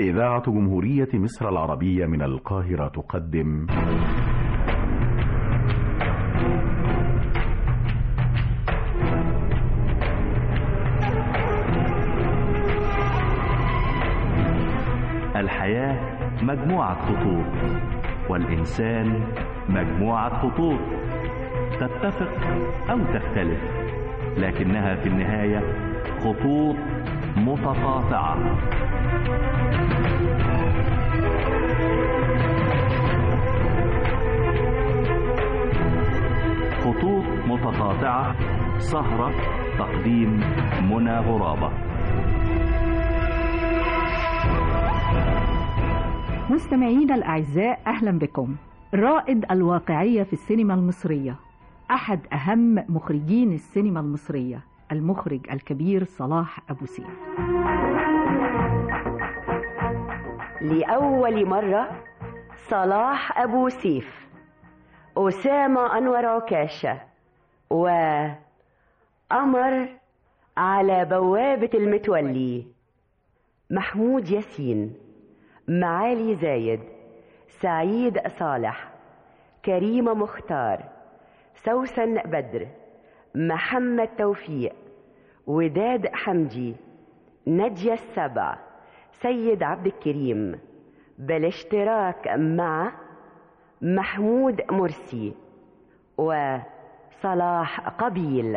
إذاعة جمهورية مصر العربية من القاهرة تقدم الحياة مجموعة خطوط والإنسان مجموعة خطوط تتفق أو تختلف لكنها في النهاية خطوط متقاطعة خطوط متقاطعة سهرة تقديم منى غرابة مستمعينا الأعزاء أهلا بكم رائد الواقعية في السينما المصرية أحد أهم مخرجين السينما المصرية المخرج الكبير صلاح أبو سيف لأول مرة صلاح أبو سيف أسامة أنور عكاشة وأمر على بوابة المتولي محمود ياسين معالي زايد سعيد صالح كريمة مختار سوسن بدر محمد توفيق وداد حمدي نجية السبع سيد عبد الكريم بالاشتراك مع محمود مرسي وصلاح قبيل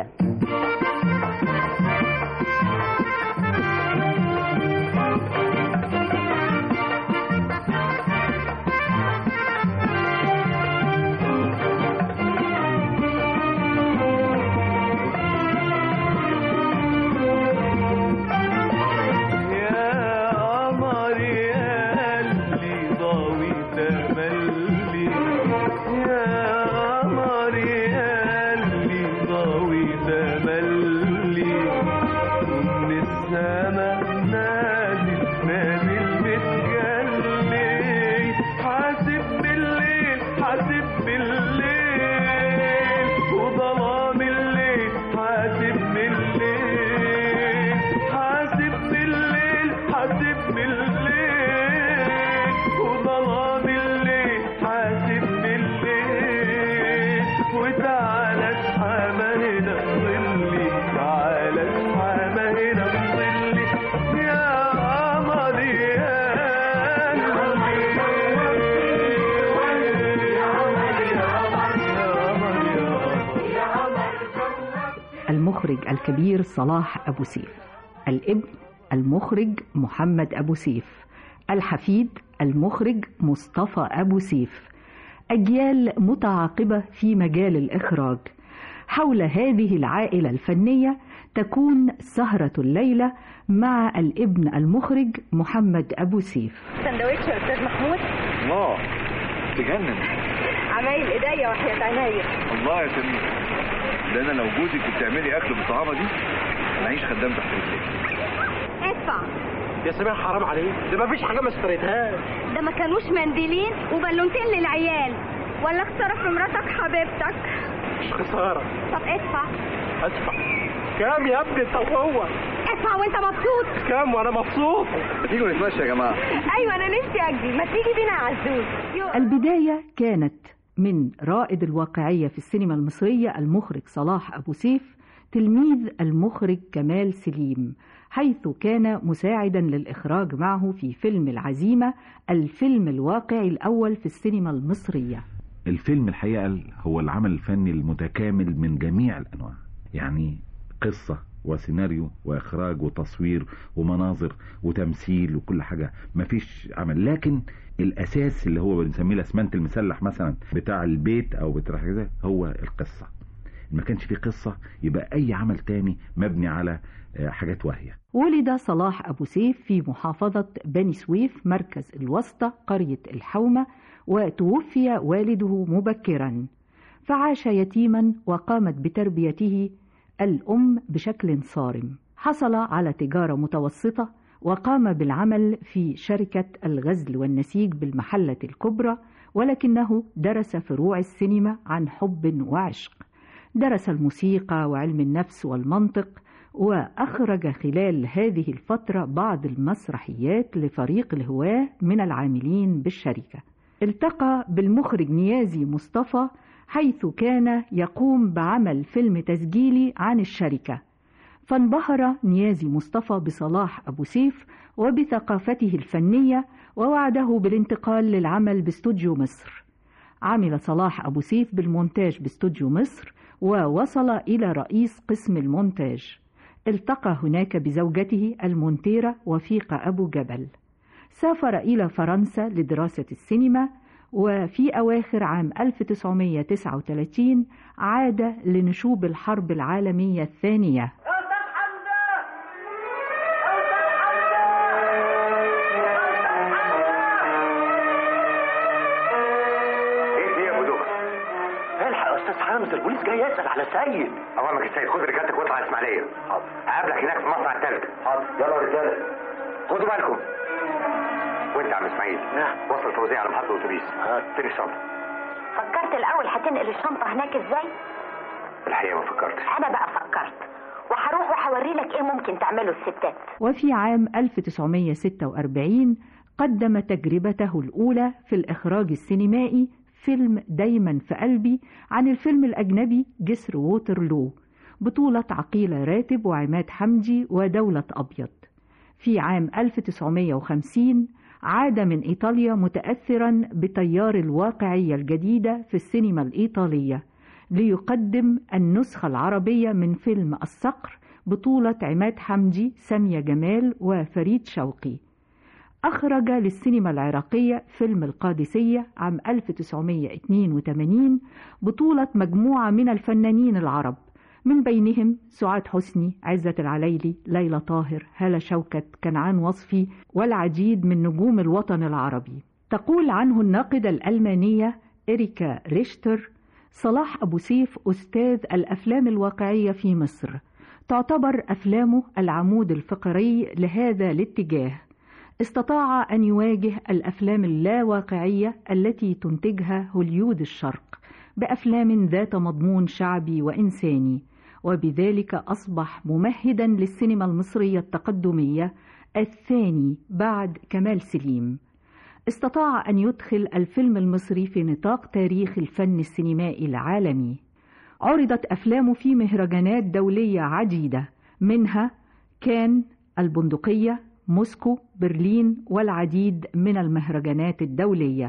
المخرج الكبير صلاح أبو سيف الابن المخرج محمد أبو سيف الحفيد المخرج مصطفى أبو سيف أجيال متعاقبة في مجال الإخراج حول هذه العائلة الفنية تكون سهرة الليلة مع الابن المخرج محمد أبو سيف سندوتش يا أستاذ محمود الله تجنن عمايل إيديا وحياة عينيا الله يا سمير ده انا لو جوزك كنت تعملي اكل بالطعامه دي انا عايش خدام تحت رجليك ادفع يا سمير حرام عليك ده مفيش حاجه ما اشتريتهاش ده ما كانوش منديلين وبالونتين للعيال ولا خساره في مراتك حبيبتك مش خساره طب ادفع ادفع كام يا ابني طب هو ادفع وانت مبسوط كام وانا مبسوط ما تيجوا نتمشى يا جماعه ايوه انا نفسي اجي ما تيجي بينا يا عزوز البداية كانت من رائد الواقعية في السينما المصرية المخرج صلاح أبو سيف تلميذ المخرج كمال سليم حيث كان مساعدا للإخراج معه في فيلم العزيمة الفيلم الواقعي الأول في السينما المصرية الفيلم الحقيقة هو العمل الفني المتكامل من جميع الأنواع يعني قصة وسيناريو وإخراج وتصوير ومناظر وتمثيل وكل حاجة مفيش عمل لكن الأساس اللي هو بنسميه الأسمنت المسلح مثلا بتاع البيت أو بتاع كده هو القصة ما كانش فيه قصة يبقى أي عمل تاني مبني على حاجات واهية ولد صلاح أبو سيف في محافظة بني سويف مركز الوسطى قرية الحومة وتوفي والده مبكرا فعاش يتيما وقامت بتربيته الأم بشكل صارم حصل على تجارة متوسطة وقام بالعمل في شركة الغزل والنسيج بالمحلة الكبرى ولكنه درس فروع السينما عن حب وعشق درس الموسيقى وعلم النفس والمنطق وأخرج خلال هذه الفترة بعض المسرحيات لفريق الهواة من العاملين بالشركة التقى بالمخرج نيازي مصطفى حيث كان يقوم بعمل فيلم تسجيلي عن الشركة فانبهر نيازي مصطفى بصلاح أبو سيف وبثقافته الفنية ووعده بالانتقال للعمل باستوديو مصر عمل صلاح أبو سيف بالمونتاج باستوديو مصر ووصل إلى رئيس قسم المونتاج التقى هناك بزوجته المونتيرة وفيقة أبو جبل سافر إلى فرنسا لدراسة السينما وفي أواخر عام 1939 عاد لنشوب الحرب العالمية الثانية ايه دي يا ابو دكر الحق يا استاذ حامد البوليس جاي يسال على سيد اوامرك يا سيد خد رجالتك واطلع على الاسماعيليه حاضر هقابلك هناك في مصنع التلج حاضر يلا يا رجاله خدوا بالكم وانت يا عم اسماعيل نعم. وصل فوزيه على محطه الاتوبيس هاتني الشنطه فكرت الاول هتنقل الشنطه هناك ازاي الحقيقه ما فكرتش انا بقى فكرت وهروح وهوري لك ايه ممكن تعمله الستات وفي عام 1946 قدم تجربته الأولى في الإخراج السينمائي فيلم دايما في قلبي عن الفيلم الأجنبي جسر ووترلو بطولة عقيلة راتب وعماد حمدي ودولة أبيض في عام 1950 عاد من إيطاليا متأثرا بتيار الواقعية الجديدة في السينما الإيطالية ليقدم النسخة العربية من فيلم الصقر بطولة عماد حمدي سامية جمال وفريد شوقي أخرج للسينما العراقية فيلم القادسية عام 1982 بطولة مجموعة من الفنانين العرب من بينهم سعاد حسني عزت العليلي ليلى طاهر هالة شوكت كنعان وصفي والعديد من نجوم الوطن العربي تقول عنه الناقدة الألمانية إريكا ريشتر صلاح أبو سيف أستاذ الأفلام الواقعية في مصر تعتبر أفلامه العمود الفقري لهذا الاتجاه استطاع أن يواجه الأفلام اللاواقعية التي تنتجها هوليود الشرق بأفلام ذات مضمون شعبي وإنساني وبذلك أصبح ممهدا للسينما المصرية التقدمية الثاني بعد كمال سليم استطاع أن يدخل الفيلم المصري في نطاق تاريخ الفن السينمائي العالمي عرضت أفلامه في مهرجانات دولية عديدة منها كان البندقية موسكو برلين والعديد من المهرجانات الدولية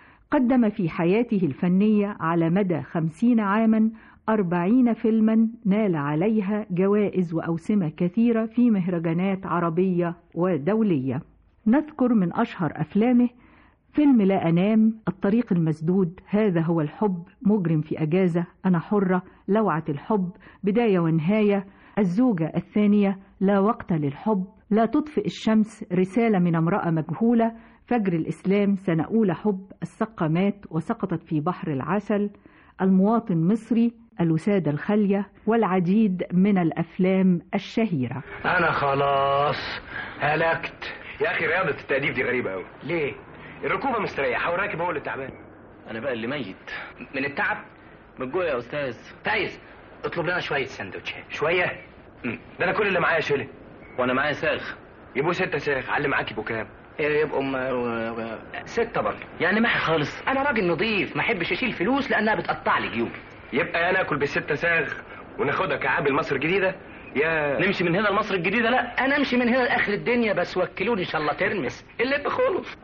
قدم في حياته الفنية على مدى خمسين عاما أربعين فيلما نال عليها جوائز وأوسمة كثيرة في مهرجانات عربية ودولية نذكر من أشهر أفلامه فيلم لا أنام الطريق المسدود هذا هو الحب مجرم في أجازة أنا حرة لوعة الحب بداية ونهاية الزوجة الثانية لا وقت للحب لا تطفئ الشمس رسالة من امرأة مجهولة فجر الإسلام سنة أولى حب السقة مات وسقطت في بحر العسل المواطن مصري الوسادة الخالية والعديد من الأفلام الشهيرة انا خلاص هلكت يا اخي رياضه التاديب دي غريبه قوي ليه الركوبه مستريحه والراكب هو اللي تعبان انا بقى اللي ميت من التعب من الجوع يا استاذ تايز اطلب لنا شويه سندوتشات شويه مم. ده انا كل اللي معايا شيله وانا معايا ساغ يبقوا ستة ساغ على معاك يبقوا كام إيه يبقوا م... ستة برضه يعني محي خالص انا راجل نظيف ما احبش اشيل فلوس لانها بتقطع لي جيوبي يبقى يا ناكل بالستة ساغ وناخدها كعاب مصر الجديدة يا نمشي من هنا لمصر الجديدة لا انا امشي من هنا لاخر الدنيا بس وكلوني ان شاء الله ترمس اللي بخلص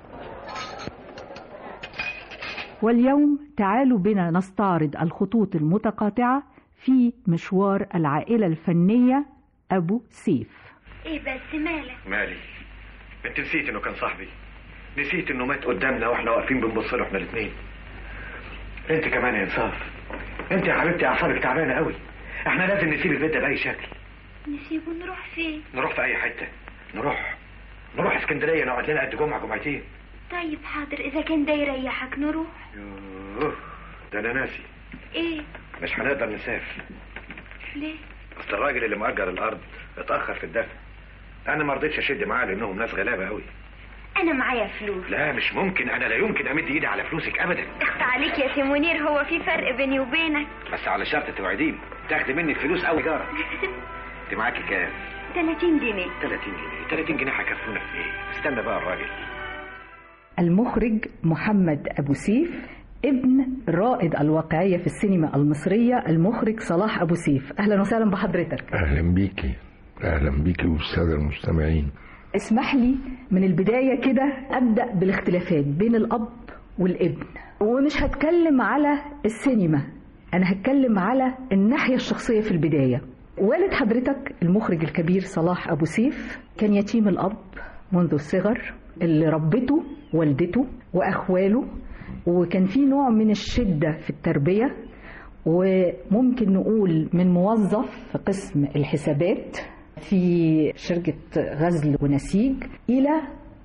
واليوم تعالوا بنا نستعرض الخطوط المتقاطعة في مشوار العائلة الفنية أبو سيف ايه بس مالك مالي انت نسيت انه كان صاحبي نسيت انه مات قدامنا واحنا واقفين بنبص له احنا الاثنين انت كمان يا انصاف انت يا حبيبتي اعصابك تعبانه قوي احنا لازم نسيب البيت ده باي شكل نسيبه نروح فين نروح في اي حته نروح نروح اسكندريه نقعد لنا قد جمعه جمعتين طيب حاضر اذا كان ده يريحك نروح يوه ده انا ناسي ايه مش هنقدر نسافر ليه اصل الراجل اللي مأجر الارض اتاخر في الدفع انا ما رضيتش اشد معاه لانهم ناس غلابه قوي انا معايا فلوس لا مش ممكن انا لا يمكن امد ايدي على فلوسك ابدا اخت عليك يا سي منير هو في فرق بيني وبينك بس على شرط توعديني تاخدي مني الفلوس او ايجاره انت معاكي كام 30 جنيه 30 جنيه 30 جنيه هيكفونا في ايه استنى بقى الراجل المخرج محمد أبو سيف ابن رائد الواقعية في السينما المصرية المخرج صلاح أبو سيف أهلا وسهلا بحضرتك اهلا بيكي اهلا بيكي والساده المستمعين اسمح لي من البداية كده أبدأ بالاختلافات بين الأب والابن ومش هتكلم على السينما أنا هتكلم على الناحية الشخصية في البداية والد حضرتك المخرج الكبير صلاح أبو سيف كان يتيم الأب منذ الصغر اللي ربته والدته وأخواله وكان في نوع من الشدة في التربية وممكن نقول من موظف في قسم الحسابات في شركة غزل ونسيج إلى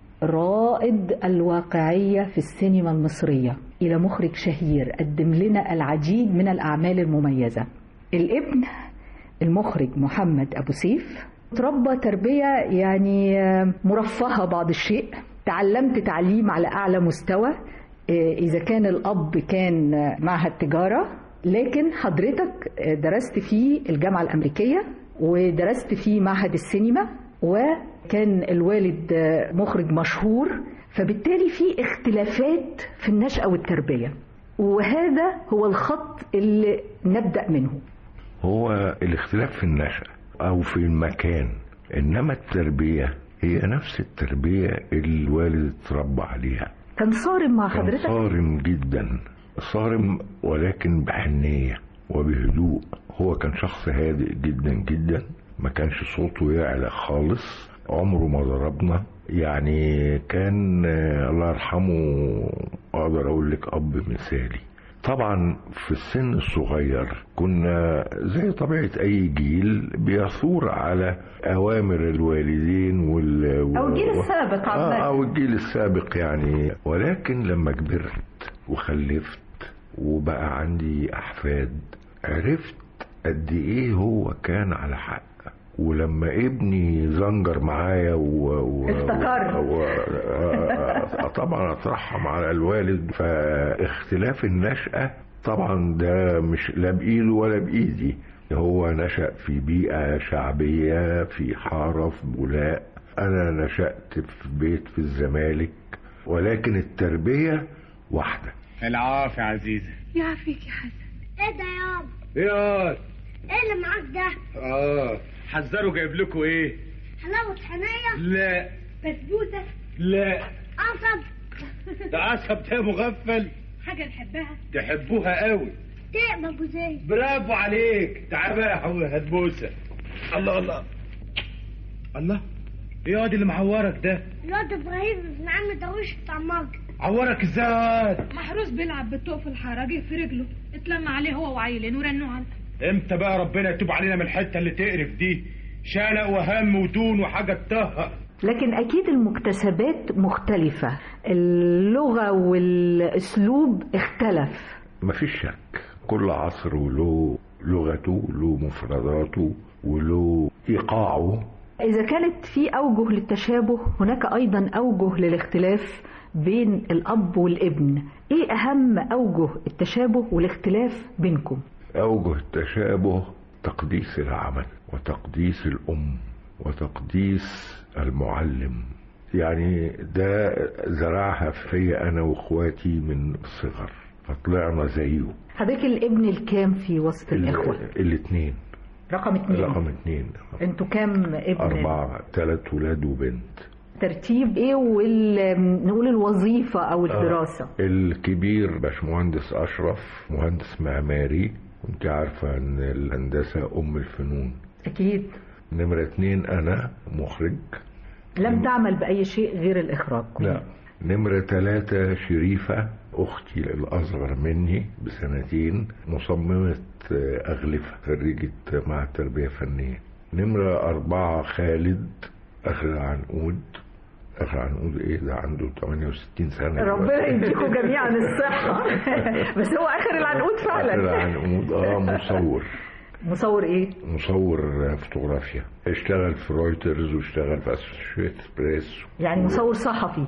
رائد الواقعية في السينما المصرية إلى مخرج شهير قدم لنا العديد من الأعمال المميزة الابن المخرج محمد أبو سيف تربى تربية يعني مرفهة بعض الشيء تعلمت تعليم على أعلى مستوى إذا كان الأب كان معهد تجارة لكن حضرتك درست في الجامعة الأمريكية ودرست في معهد السينما وكان الوالد مخرج مشهور فبالتالي في اختلافات في النشأة والتربية وهذا هو الخط اللي نبدأ منه هو الاختلاف في النشأة أو في المكان إنما التربية هي نفس التربية اللي الوالد اتربى عليها كان صارم مع كان حضرتك صارم جدا صارم ولكن بحنية وبهدوء هو كان شخص هادئ جدا جدا ما كانش صوته يعلى خالص عمره ما ضربنا يعني كان آه، الله يرحمه اقدر اقول لك اب مثالي طبعا في السن الصغير كنا زي طبيعة أي جيل بيثور على أوامر الوالدين وال أو الجيل السابق عامة. آه أو الجيل السابق يعني ولكن لما كبرت وخلفت وبقى عندي أحفاد عرفت قد إيه هو كان على حق ولما ابني زنجر معايا و... و... افتكر. و... و... طبعا اترحم على الوالد فاختلاف النشأة طبعا ده مش لا بإيده ولا بإيدي هو نشأ في بيئة شعبية في حارة في بولاق أنا نشأت في بيت في الزمالك ولكن التربية واحدة العافية يا عزيزة يعافيك يا حسن ايه ده يابا ايه يا ايه اللي معاك ده اه حذروا جايب لكم ايه حلاوة حنية لا بسبوسة لا قصب ده عصب ده مغفل حاجة نحبها تحبوها قوي تقبل ابو زيد برافو عليك تعال بقى يا حو- هتبوسه الله الله الله ايه يا واد اللي معورك ده الواد ابراهيم ابن عم درويش بتاع مصر عورك ازاي محروس بيلعب بالطوق في الحارة جه في رجله اتلم عليه هو وعيلين ورنوا عنه امتى بقى ربنا يتوب علينا من الحته اللي تقرف دي شلق وهم ودون وحاجه تطهق لكن أكيد المكتسبات مختلفة اللغة والأسلوب اختلف مفيش شك كل عصر وله لغته وله مفرداته وله ايقاعه إذا كانت في أوجه للتشابه هناك أيضا أوجه للاختلاف بين الأب والابن إيه أهم أوجه التشابه والاختلاف بينكم؟ اوجه التشابه تقديس العمل وتقديس الام وتقديس المعلم يعني ده زرعها فيا انا واخواتي من الصغر فطلعنا زيه حضرتك الابن الكام في وسط الإخوة؟ الاثنين رقم اتنين رقم اتنين انتوا كام ابن؟ أربعة ثلاث ولاد وبنت ترتيب ايه وال نقول الوظيفة أو الدراسة؟ آه الكبير باشمهندس أشرف مهندس معماري وانت عارفة ان الهندسة أم الفنون أكيد نمرة اتنين أنا مخرج لم تعمل بأي شيء غير الإخراج لا نمرة ثلاثة شريفة أختي الأصغر مني بسنتين مصممة أغلفة خريجة مع التربية فنية نمرة أربعة خالد آخر عنقود آخر عنقود إيه ده عنده 68 سنة ربنا يديكم جميعا الصحة بس هو آخر العنقود فعلا آخر عنقود آه مصور مصور ايه؟ مصور فوتوغرافيا اشتغل في رويترز واشتغل في اسوشيت بريس يعني مصور صحفي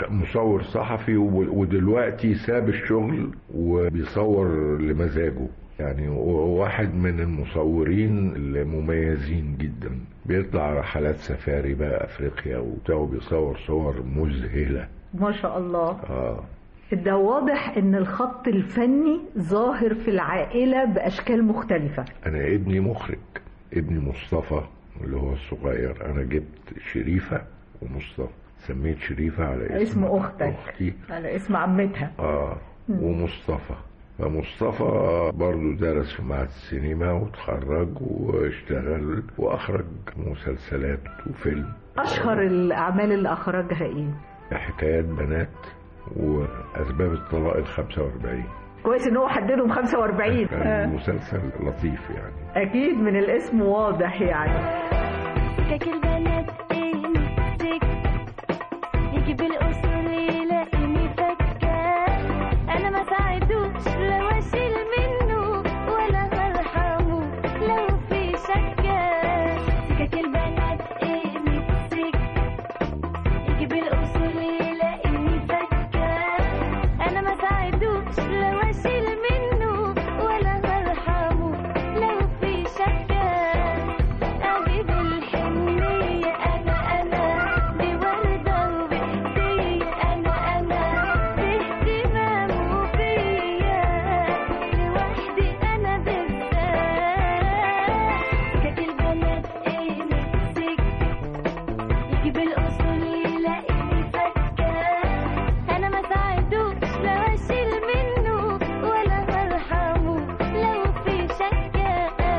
مصور صحفي ودلوقتي ساب الشغل وبيصور لمزاجه يعني واحد من المصورين المميزين جدا بيطلع رحلات سفاري بقى افريقيا وبتاع وبيصور صور مذهله ما شاء الله اه ده واضح ان الخط الفني ظاهر في العائلة باشكال مختلفة انا ابني مخرج ابني مصطفى اللي هو الصغير انا جبت شريفه ومصطفى سميت شريفه على اسم, اسم اختك اختي على اسم عمتها اه مم. ومصطفى فمصطفى برضو درس في معهد السينما وتخرج واشتغل واخرج مسلسلات وفيلم اشهر الاعمال اللي اخرجها ايه حكايات بنات واسباب الطلاق ال 45 كويس ان هو حددهم 45 كان آه. مسلسل لطيف يعني اكيد من الاسم واضح يعني سكك البنات امسك يجيب الاصول يلاقيني فكة انا ما ساعدوش لو اشيل منه ولا هرحمه لو في شكة سكك البنات امسك يجيب الاصول يلاقيني فكة انا ما ساعدوش لو اشيل منه ولا هرحمه لو في شكة أجيب الحنية أنا أنا بوردة وبهدية أنا أنا باهتمامه بيا لوحدي أنا بالذات سكك البنات إيه نفسك يجيب الأصول يلاقيني فكة أنا ما ساعدوش لو أشيل منه ولا هرحمه لو في شكة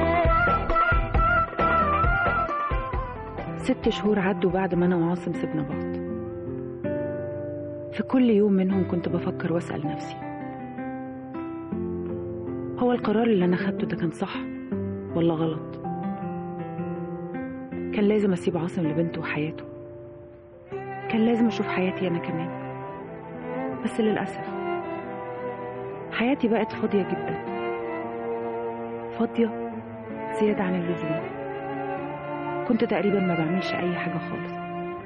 ست شهور عدوا بعد ما أنا وعاصم سبنا بعض في كل يوم منهم كنت بفكر وأسأل نفسي هو القرار اللي أنا خدته ده كان صح ولا غلط كان لازم أسيب عاصم لبنته وحياته كان لازم أشوف حياتي أنا كمان بس للأسف حياتي بقت فاضية جدا فاضية زيادة عن اللزوم كنت تقريبا ما بعملش أي حاجة خالص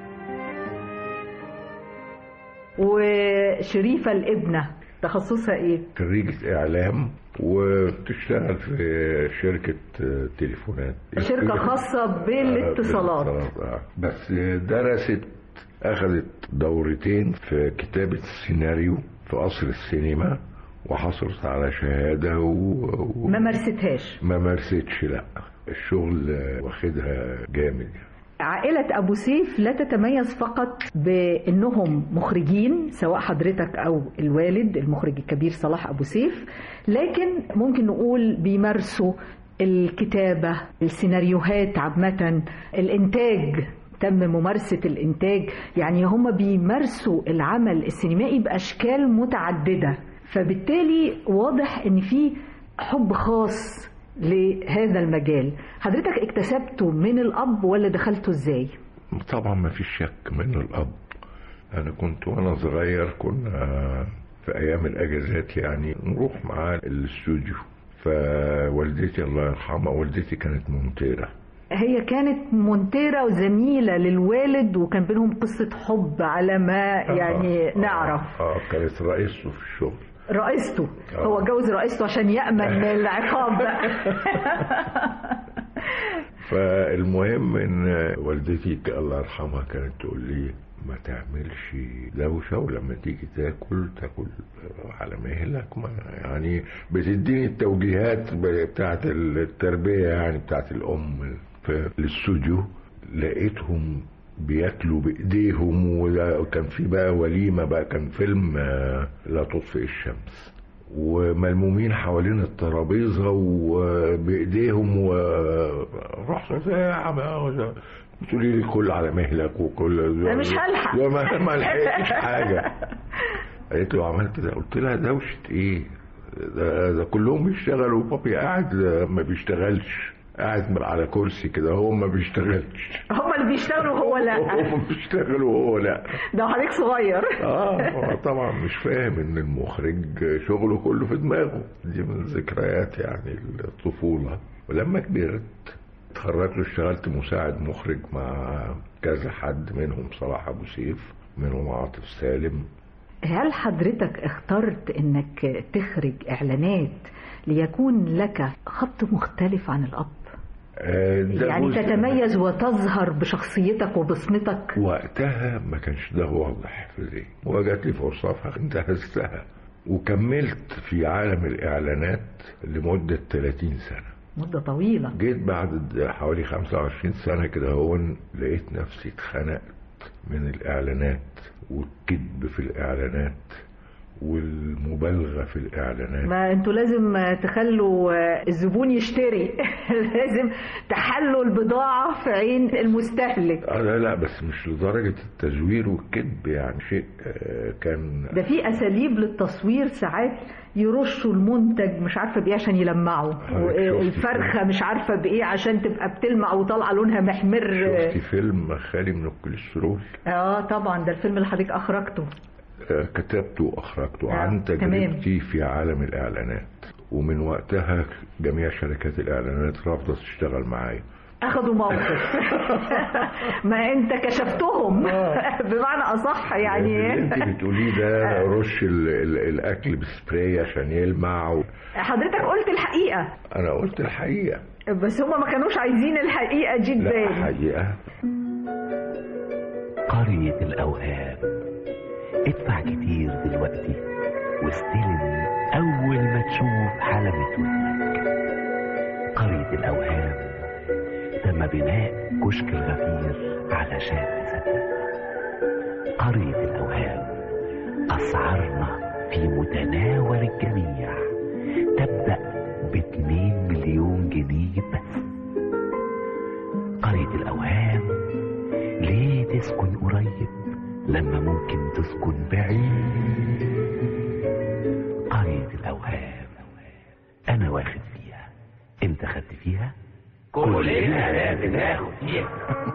وشريفة الابنة تخصصها ايه خريجة إعلام وبتشتغل في شركة آه، تليفونات شركة خاصة آه، بالاتصالات آه. بس درست أخذت دورتين في كتابة السيناريو في قصر السينما وحصلت على شهادة و... و... ما مارستهاش ما مارستش لا الشغل آه، واخدها جامد يعني. عائلة أبو سيف لا تتميز فقط بأنهم مخرجين سواء حضرتك أو الوالد المخرج الكبير صلاح أبو سيف لكن ممكن نقول بيمارسوا الكتابة السيناريوهات عامة الإنتاج تم ممارسة الإنتاج يعني هم بيمارسوا العمل السينمائي بأشكال متعددة فبالتالي واضح أن في حب خاص لهذا المجال حضرتك اكتسبته من الأب ولا دخلته ازاي طبعا ما فيش شك من الأب أنا كنت وأنا صغير كنا في أيام الأجازات يعني نروح معاه الاستوديو فوالدتي الله يرحمها والدتي كانت مونتيرة هي كانت مونتيرة وزميلة للوالد وكان بينهم قصة حب على ما يعني نعرف اه كانت رئيسته في الشغل رئيسته آه. هو جوز رئيسته عشان يأمن من العقاب بقى فالمهم ان والدتي الله يرحمها كانت تقول لي ما تعملش دوشة ولما تيجي تاكل تاكل على مهلك ما يعني بتديني التوجيهات بتاعت التربية يعني بتاعت الأم في الاستوديو لقيتهم بياكلوا بايديهم وكان في بقى وليمه بقى كان فيلم آه، لا تطفئ الشمس وملمومين حوالين الترابيزه وبايديهم ورحت تقولي لي كل على مهلك وكل أنا مش هلحق. لا، ما ما لحقتش حاجه قالت له عملت ده قلت لها دوشه ايه ده, ده كلهم بيشتغلوا وبابي قاعد ما بيشتغلش قاعد على كرسي كده هو ما بيشتغلش هما اللي بيشتغلوا هو لا هو بيشتغل وهو لا ده حضرتك صغير اه هو طبعا مش فاهم ان المخرج شغله كله في دماغه دي من ذكريات يعني الطفولة ولما كبرت اتخرجت اشتغلت مساعد مخرج مع كذا حد منهم صلاح ابو سيف منهم عاطف سالم هل حضرتك اخترت انك تخرج اعلانات ليكون لك خط مختلف عن الاب آه، ده يعني جزء تتميز وتظهر بشخصيتك وبصمتك وقتها ما كانش ده واضح في ذهني وجات لي فرصة فانتهزتها وكملت في عالم الإعلانات لمدة 30 سنة مدة طويلة جيت بعد حوالي 25 سنة كده هو لقيت نفسي اتخنقت من الإعلانات والكذب في الإعلانات والمبالغة في الإعلانات ما انتوا لازم تخلوا الزبون يشتري لازم تحلوا البضاعة في عين المستهلك آه لا لا بس مش لدرجة التزوير والكذب يعني شيء آه، كان ده في اساليب للتصوير ساعات يرشوا المنتج مش عارفه بايه عشان يلمعوا الفرخه مش عارفه بايه عشان تبقى بتلمع وطالعه لونها محمر شفتي فيلم خالي من الكوليسترول اه طبعا ده الفيلم اللي حضرتك اخرجته آه، كتبته واخرجته آه، عن تمام. تجربتي في عالم الاعلانات ومن وقتها جميع شركات الاعلانات رافضه تشتغل معايا اخدوا موقف ما انت كشفتهم بمعنى اصح يعني اللي انت بتقوليه ده رش ال ال الاكل بسبراي عشان يلمع و... حضرتك قلت الحقيقه انا قلت الحقيقه بس هما ما كانوش عايزين الحقيقه دي لا تبان حقيقه قرية الأوهام ادفع كتير دلوقتي واستلم أول ما تشوف حلبة ودنك قرية الأوهام تم بناء كشك الغفير علشان تصدق قرية الأوهام أسعارنا في متناول الجميع تبدأ باتنين مليون جنيه بس قرية الأوهام ليه تسكن قريب لما ممكن تسكن بعيد قرية الأوهام أنا واخد فيها أنت خدت فيها كلنا لازم ناخد فيها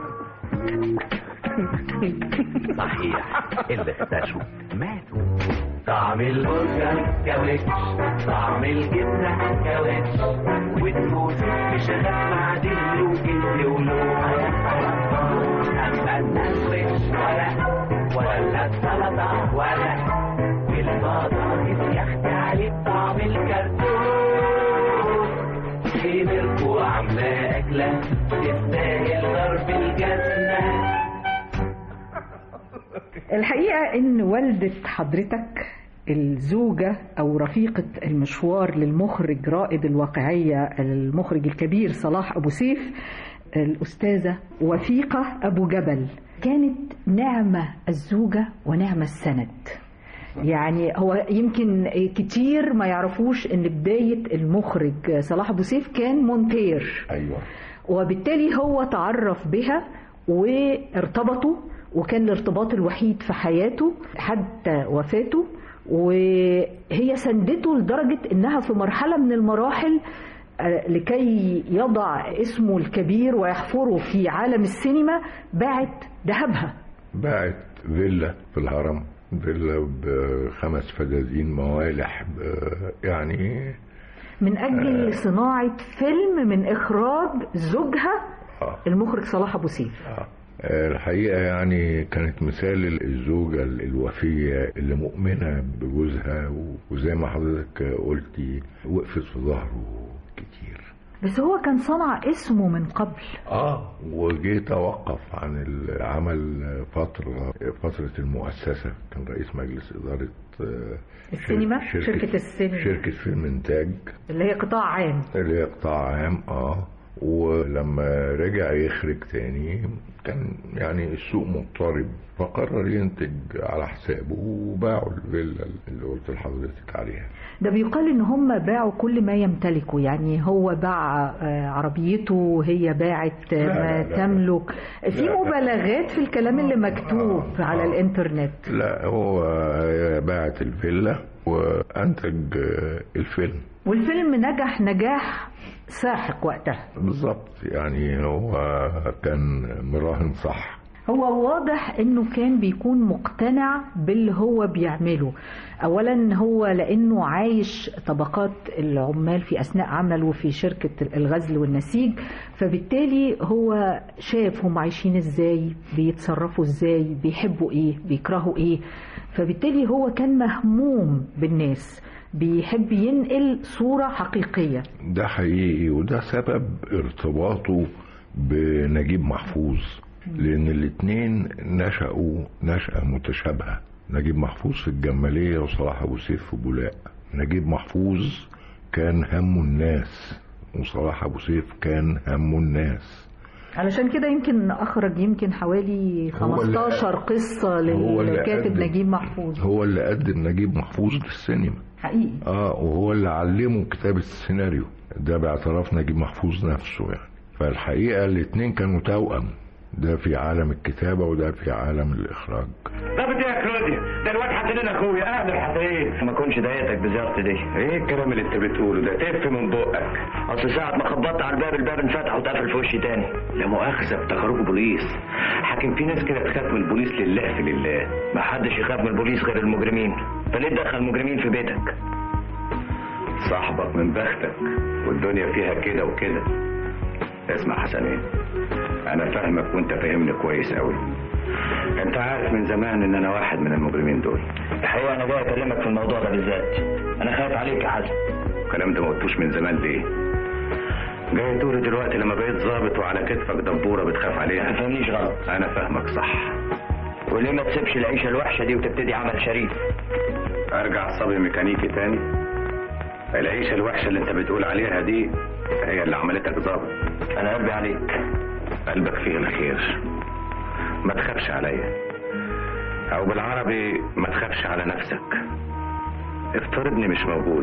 صحيح اللي اختشوا ماتوا طعم البرجر كاوتش طعم الجبنة كاوتش والتوست بشغف معدل وجلد ولوحة أما الساندوتش ولا ولا السلطة ولا البطاطس يا أختي عليه طعم الكرتون كبركوا عاملة أكلة تستاهل ضرب الجزمة الحقيقة إن والدة حضرتك الزوجة أو رفيقة المشوار للمخرج رائد الواقعية المخرج الكبير صلاح أبو سيف الأستاذة وثيقة أبو جبل كانت نعمة الزوجة ونعمة السند يعني هو يمكن كتير ما يعرفوش ان بداية المخرج صلاح ابو سيف كان مونتير ايوه وبالتالي هو تعرف بها وارتبطوا وكان الارتباط الوحيد في حياته حتى وفاته وهي سندته لدرجة انها في مرحلة من المراحل آه، لكي يضع اسمه الكبير ويحفره في عالم السينما باعت ذهبها باعت فيلا في الهرم فيلا بخمس فدادين موالح ب- يعني من اجل صناعة فيلم من اخراج زوجها المخرج صلاح ابو سيف آه، الحقيقة يعني كانت مثال الزوجة الوفية اللي مؤمنة بجوزها وزي ما حضرتك قلتي وقفت في ظهره كتير بس هو كان صنع اسمه من قبل اه وجي توقف عن العمل فترة فترة المؤسسة كان رئيس مجلس إدارة آه، السينما شركة, شركة السينما شركة فيلم إنتاج اللي هي قطاع عام اللي هي قطاع عام اه ولما رجع يخرج تاني كان يعني السوق مضطرب فقرر ينتج على حسابه وباعوا الفيلا اللي قلت لحضرتك عليها ده بيقال ان هم باعوا كل ما يمتلكوا يعني هو باع آه، عربيته وهي باعت آه، لا، ما لا، لا. تملك في لا. مبالغات في الكلام اللي مكتوب على الانترنت لا هو باعت الفيلا وانتج آه، الفيلم والفيلم نجح نجاح ساحق وقتها بالظبط يعني هو كان مراهن صح هو واضح انه كان بيكون مقتنع باللي هو بيعمله اولا هو لانه عايش طبقات العمال في اثناء عمله في شركة الغزل والنسيج فبالتالي هو شاف هم عايشين ازاي بيتصرفوا ازاي بيحبوا ايه بيكرهوا ايه فبالتالي هو كان مهموم بالناس بيحب ينقل صورة حقيقية ده حقيقي وده سبب ارتباطه بنجيب محفوظ لان الاتنين نشأوا نشأة متشابهة نجيب محفوظ في الجمالية وصلاح ابو سيف في بولاق نجيب محفوظ كان همه الناس وصلاح ابو سيف كان همه الناس علشان كده يمكن اخرج يمكن حوالي هو اللي 15 قصة هو اللي للكاتب قدم- نجيب محفوظ هو اللي قدم نجيب محفوظ للسينما حقيقي اه وهو اللي علمه كتابة السيناريو ده باعتراف نجيب محفوظ نفسه يعني فالحقيقة الاتنين كانوا توأم ده في عالم الكتابة وده في عالم الإخراج ده بدي يا كلودي ده الواد حسنين اخويا اهل الحسنين ما كنش ضايقتك بزيارتي دي ايه الكلام اللي انت بتقوله ده تف من بقك اصل ساعة ما خبطت على الباب الباب انفتح واتقفل في وشي تاني لا مؤاخذة افتكروك بوليس حاكم في ناس كده تخاف من البوليس لله في لله ما حدش يخاف من البوليس غير المجرمين فليه تدخل المجرمين في بيتك صاحبك من بختك والدنيا فيها كده وكده اسمع حسنين انا فاهمك وانت فاهمني كويس قوي انت عارف من زمان ان انا واحد من المجرمين دول الحقيقة انا جاي اكلمك في الموضوع ده بالذات انا خايف عليك يا حسن الكلام ده ما قلتوش من زمان ليه جاي تقولي دلوقتي لما بقيت ظابط وعلى كتفك دبوره بتخاف عليها ما تفهمنيش غلط انا فاهمك صح وليه ما تسيبش العيشة الوحشة دي وتبتدي عمل شريف ارجع صبي ميكانيكي تاني العيشه الوحشه اللي انت بتقول عليها دي هي اللي عملتك ظابط انا قلبي عليك قلبك فيه الخير ما تخافش عليا او بالعربي ما تخافش على نفسك افترضني مش موجود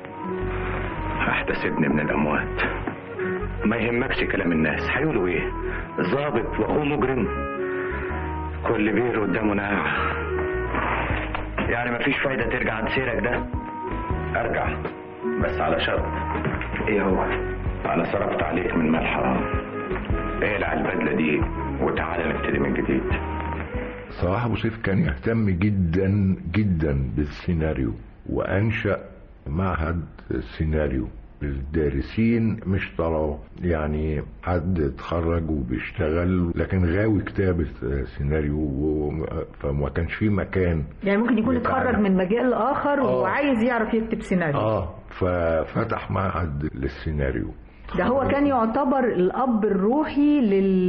هحتسبني من الاموات ما يهمكش كلام الناس هيقولوا ايه ظابط واخوه مجرم كل بير قدامه ناع يعني مفيش فايدة ترجع عن سيرك ده ارجع بس على شرط ايه هو انا صرفت عليك من مال حرام اقلع البدله دي وتعالى نبتدي من جديد صلاح ابو سيف كان يهتم جدا جدا بالسيناريو وانشا معهد سيناريو الدارسين مش طلبة يعني حد اتخرج وبيشتغل لكن غاوي كتابة سيناريو و- فما كانش فيه مكان يعني ممكن يكون يتعلم. اتخرج من مجال اخر آه. وعايز يعرف يكتب سيناريو اه ففتح معهد للسيناريو ده هو كان يعتبر الاب الروحي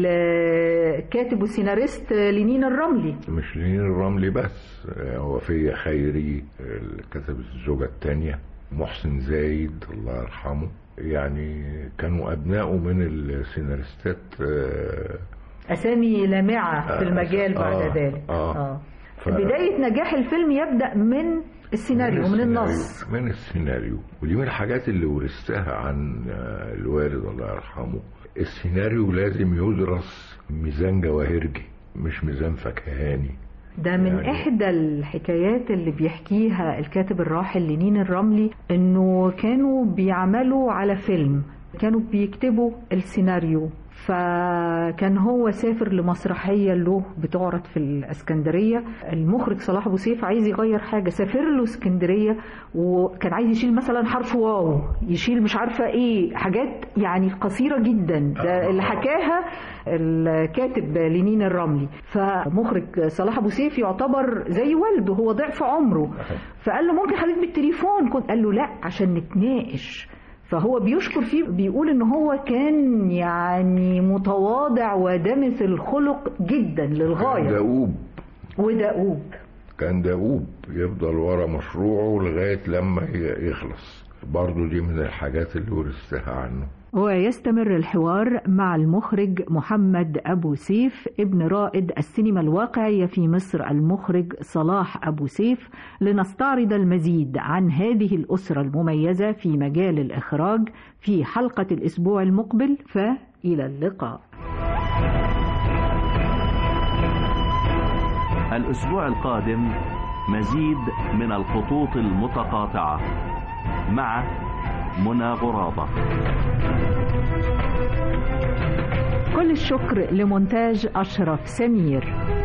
للكاتب والسيناريست لينين الرملي مش لين الرملي بس آه، وفية خيري اللي كتبت الزوجة الثانية محسن زايد الله يرحمه يعني كانوا أبنائه من السيناريستات آه، اسامي لامعه في آه، المجال بعد آه، ذلك آه. ف- بدايه نجاح الفيلم يبدا من السيناريو من النص من السيناريو ودي من الحاجات اللي ورثتها عن آه، الوالد الله يرحمه السيناريو لازم يدرس ميزان جواهرجي مش ميزان فكهاني ده من يعني- احدى الحكايات اللي بيحكيها الكاتب الراحل لينين الرملي انه كانوا بيعملوا على فيلم كانوا بيكتبوا السيناريو فكان هو سافر لمسرحية له بتعرض في الاسكندرية المخرج صلاح ابو سيف عايز يغير حاجة سافر له اسكندرية وكان عايز يشيل مثلا حرف واو يشيل مش عارفة ايه حاجات يعني قصيرة جدا ده اللي حكاها الكاتب لينين الرملي فمخرج صلاح ابو سيف يعتبر زي والده هو ضعف عمره فقال له ممكن حضرتك بالتليفون كنت قال له لا عشان نتناقش فهو بيشكر فيه بيقول ان هو كان يعني متواضع ودمث الخلق جدا للغايه دؤوب ودؤوب كان دؤوب يفضل ورا مشروعه لغاية لما ي- يخلص برضو دي من الحاجات اللي ورثتها عنه ويستمر الحوار مع المخرج محمد أبو سيف ابن رائد السينما الواقعية في مصر المخرج صلاح أبو سيف لنستعرض المزيد عن هذه الأسرة المميزة في مجال الإخراج في حلقة الأسبوع المقبل فإلى اللقاء الأسبوع القادم مزيد من الخطوط المتقاطعة مع منى غرابة كل الشكر لمونتاج أشرف سمير